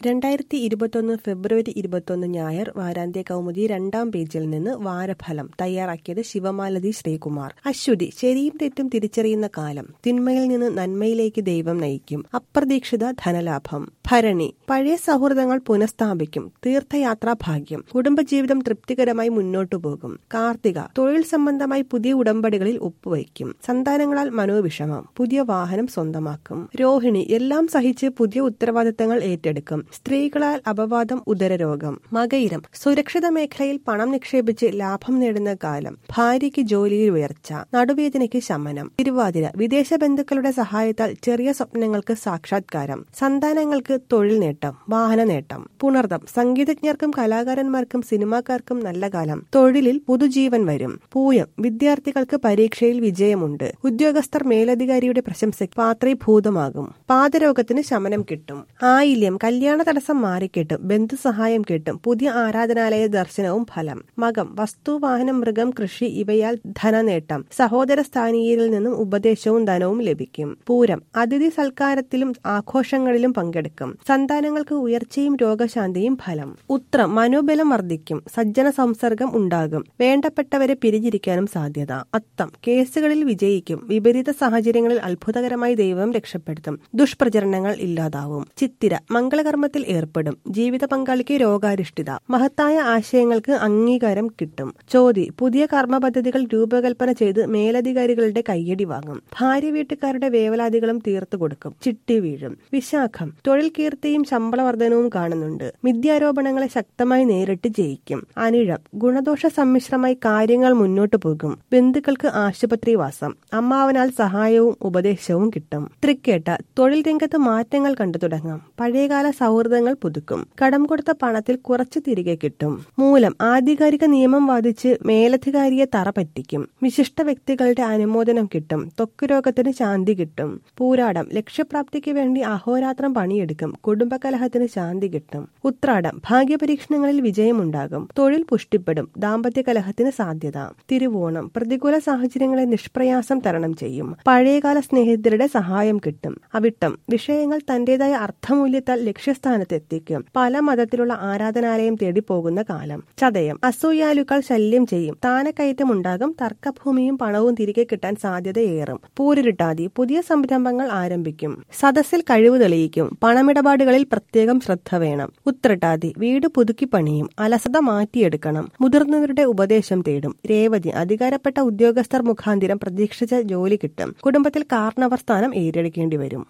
രണ്ടായിരത്തി ഇരുപത്തൊന്ന് ഫെബ്രുവരി ഇരുപത്തൊന്ന് ഞായർ വാരാന്ത്യ കൗമുദി രണ്ടാം പേജിൽ നിന്ന് വാരഫലം തയ്യാറാക്കിയത് ശിവമാലതി ശ്രീകുമാർ അശ്വതി ശരിയും തെറ്റും തിരിച്ചറിയുന്ന കാലം തിന്മയിൽ നിന്ന് നന്മയിലേക്ക് ദൈവം നയിക്കും അപ്രതീക്ഷിത ധനലാഭം ഭരണി പഴയ സൗഹൃദങ്ങൾ പുനഃസ്ഥാപിക്കും തീർത്ഥയാത്രാ ഭാഗ്യം കുടുംബജീവിതം തൃപ്തികരമായി മുന്നോട്ടു പോകും കാർത്തിക തൊഴിൽ സംബന്ധമായി പുതിയ ഉടമ്പടികളിൽ ഒപ്പുവയ്ക്കും സന്താനങ്ങളാൽ മനോവിഷമം പുതിയ വാഹനം സ്വന്തമാക്കും രോഹിണി എല്ലാം സഹിച്ച് പുതിയ ഉത്തരവാദിത്തങ്ങൾ ഏറ്റെടുക്കും സ്ത്രീകളാൽ അപവാദം ഉദരരോഗം മകയിരം സുരക്ഷിത മേഖലയിൽ പണം നിക്ഷേപിച്ച് ലാഭം നേടുന്ന കാലം ഭാര്യയ്ക്ക് ജോലിയിൽ ഉയർച്ച നടുവേദനയ്ക്ക് ശമനം തിരുവാതിര വിദേശ ബന്ധുക്കളുടെ സഹായത്താൽ ചെറിയ സ്വപ്നങ്ങൾക്ക് സാക്ഷാത്കാരം സന്താനങ്ങൾക്ക് തൊഴിൽ നേട്ടം വാഹന നേട്ടം പുണർദം സംഗീതജ്ഞർക്കും കലാകാരന്മാർക്കും സിനിമാക്കാർക്കും നല്ല കാലം തൊഴിലിൽ പുതുജീവൻ വരും പൂയം വിദ്യാർത്ഥികൾക്ക് പരീക്ഷയിൽ വിജയമുണ്ട് ഉദ്യോഗസ്ഥർ മേലധികാരിയുടെ പ്രശംസയ്ക്ക് പാത്രീഭൂതമാകും പാദരോഗത്തിന് ശമനം കിട്ടും ആയില്യം കല്യാണ തടസ്സം മാറിക്കിട്ടും ബന്ധുസഹായം കിട്ടും പുതിയ ആരാധനാലയ ദർശനവും ഫലം മകം വസ്തു വാഹനം മൃഗം കൃഷി ഇവയാൽ ധനനേട്ടം സഹോദര സ്ഥാനീയരിൽ നിന്നും ഉപദേശവും ധനവും ലഭിക്കും പൂരം അതിഥി സൽക്കാരത്തിലും ആഘോഷങ്ങളിലും പങ്കെടുക്കും സന്താനങ്ങൾക്ക് ഉയർച്ചയും രോഗശാന്തിയും ഫലം ഉത്രം മനോബലം വർദ്ധിക്കും സജ്ജന സംസർഗം ഉണ്ടാകും വേണ്ടപ്പെട്ടവരെ പിരിഞ്ഞിരിക്കാനും സാധ്യത അത്തം കേസുകളിൽ വിജയിക്കും വിപരീത സാഹചര്യങ്ങളിൽ അത്ഭുതകരമായി ദൈവം രക്ഷപ്പെടുത്തും ദുഷ്പ്രചരണങ്ങൾ ഇല്ലാതാവും ചിത്തിര മംഗളകർമ്മത്തിൽ ഏർപ്പെടും ജീവിത പങ്കാളിക്ക് രോഗാരിഷ്ഠിത മഹത്തായ ആശയങ്ങൾക്ക് അംഗീകാരം കിട്ടും ചോതി പുതിയ കർമ്മ പദ്ധതികൾ രൂപകൽപ്പന ചെയ്ത് മേലധികാരികളുടെ കയ്യടി വാങ്ങും ഭാര്യ വീട്ടുകാരുടെ വേവലാതികളും തീർത്തു കൊടുക്കും ചിട്ടി വീഴും വിശാഖം തൊഴിൽ കീർത്തിയും ശമ്പള വർധനവും കാണുന്നുണ്ട് മിഥ്യാരോപണങ്ങളെ ശക്തമായി നേരിട്ട് ജയിക്കും അനിഴം ഗുണദോഷ സമ്മിശ്രമായി കാര്യങ്ങൾ മുന്നോട്ടു പോകും ബന്ധുക്കൾക്ക് ആശുപത്രിവാസം അമ്മാവനാൽ സഹായവും ഉപദേശവും കിട്ടും തൃക്കേട്ട തൊഴിൽ രംഗത്ത് മാറ്റങ്ങൾ കണ്ടു തുടങ്ങും പഴയകാല സൗഹൃദങ്ങൾ പുതുക്കും കടം കൊടുത്ത പണത്തിൽ കുറച്ച് തിരികെ കിട്ടും മൂലം ആധികാരിക നിയമം വാദിച്ച് മേലധികാരിയെ തറ പറ്റിക്കും വിശിഷ്ട വ്യക്തികളുടെ അനുമോദനം കിട്ടും ത്വക്ക് രോഗത്തിന് ശാന്തി കിട്ടും പൂരാടം ലക്ഷ്യപ്രാപ്തിക്ക് വേണ്ടി അഹോരാത്രം പണിയെടുക്കും കുടുംബകലഹത്തിന് ശാന്തി കിട്ടും ഉത്രാടം ഭാഗ്യപരീക്ഷണങ്ങളിൽ വിജയമുണ്ടാകും തൊഴിൽ പുഷ്ടിപ്പെടും ദാമ്പത്യ കലഹത്തിന് സാധ്യത തിരുവോണം പ്രതികൂല സാഹചര്യങ്ങളെ നിഷ്പ്രയാസം തരണം ചെയ്യും പഴയകാല സ്നേഹിതരുടെ സഹായം കിട്ടും അവിട്ടം വിഷയങ്ങൾ തന്റേതായ അർത്ഥമൂല്യത്താൽ ലക്ഷ്യസ്ഥാനത്ത് എത്തിക്കും പല മതത്തിലുള്ള ആരാധനാലയം തേടി പോകുന്ന കാലം ചതയം അസൂയാലുക്കൾ ശല്യം ചെയ്യും സ്ഥാനക്കയറ്റം ഉണ്ടാകും തർക്കഭൂമിയും പണവും തിരികെ കിട്ടാൻ സാധ്യതയേറും പൂരിരുട്ടാതി പുതിയ സംരംഭങ്ങൾ ആരംഭിക്കും സദസ്സിൽ കഴിവ് തെളിയിക്കും പണമിടപാടുകളിൽ പ്രത്യേകം ശ്രദ്ധ വേണം ഉത്രട്ടാതി വീട് പുതുക്കി പണിയും അലസത മാറ്റിയെടുക്കണം മുതിർന്നവരുടെ ഉപദേശം തേടും രേവതി അധികാരപ്പെട്ട ഉദ്യോഗസ്ഥർ മുഖാന്തിരം പ്രതീക്ഷിച്ച ജോലി കിട്ടും കുടുംബത്തിൽ കാർണവർ സ്ഥാനം ഏറ്റെടുക്കേണ്ടി വരും